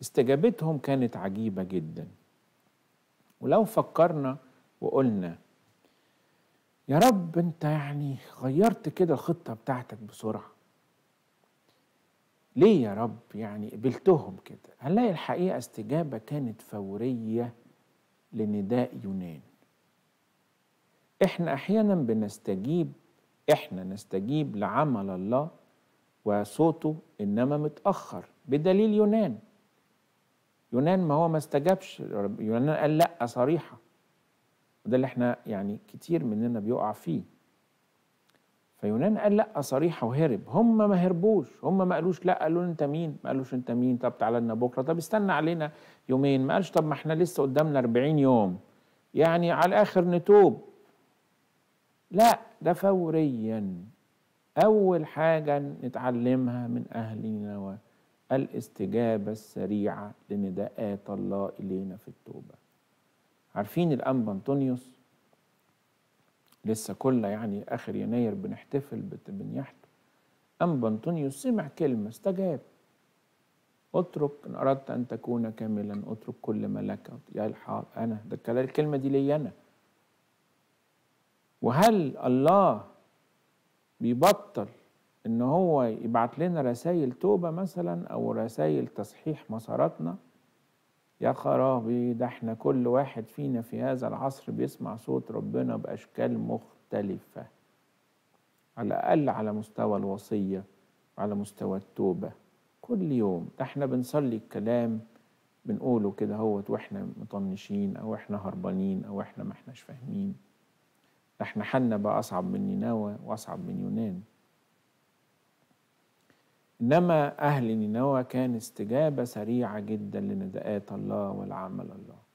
استجابتهم كانت عجيبة جدا ولو فكرنا وقلنا يا رب انت يعني غيرت كده الخطة بتاعتك بسرعة ليه يا رب يعني قبلتهم كده هنلاقي الحقيقة استجابة كانت فورية لنداء يونان احنا احيانا بنستجيب احنا نستجيب لعمل الله وصوته انما متاخر بدليل يونان يونان ما هو ما استجابش يونان قال لا صريحه وده اللي احنا يعني كتير مننا بيقع فيه فيونان قال لا صريحه وهرب هم ما هربوش هم ما قالوش لا قالوا له انت مين ما قالوش انت مين طب تعالى لنا بكره طب استنى علينا يومين ما قالش طب ما احنا لسه قدامنا 40 يوم يعني على الاخر نتوب لا ده فوريا أول حاجة نتعلمها من أهل نينوى الاستجابة السريعة لنداءات الله إلينا في التوبة عارفين الأنبا أنطونيوس لسه كل يعني آخر يناير بنحتفل بنياحته أنبا أنطونيوس سمع كلمة استجاب اترك إن أردت أن تكون كاملا اترك كل ملكة يا الحار أنا ده الكلمة دي لي أنا وهل الله بيبطل ان هو يبعت لنا رسائل توبه مثلا او رسائل تصحيح مساراتنا يا خرابي ده احنا كل واحد فينا في هذا العصر بيسمع صوت ربنا باشكال مختلفه على الاقل على مستوى الوصيه وعلى مستوى التوبه كل يوم ده احنا بنصلي الكلام بنقوله كده هوت واحنا مطنشين او احنا هربانين او احنا ما احناش فاهمين احنا حالنا بقى اصعب من نينوى واصعب من يونان انما اهل نينوى كان استجابه سريعه جدا لنداءات الله والعمل الله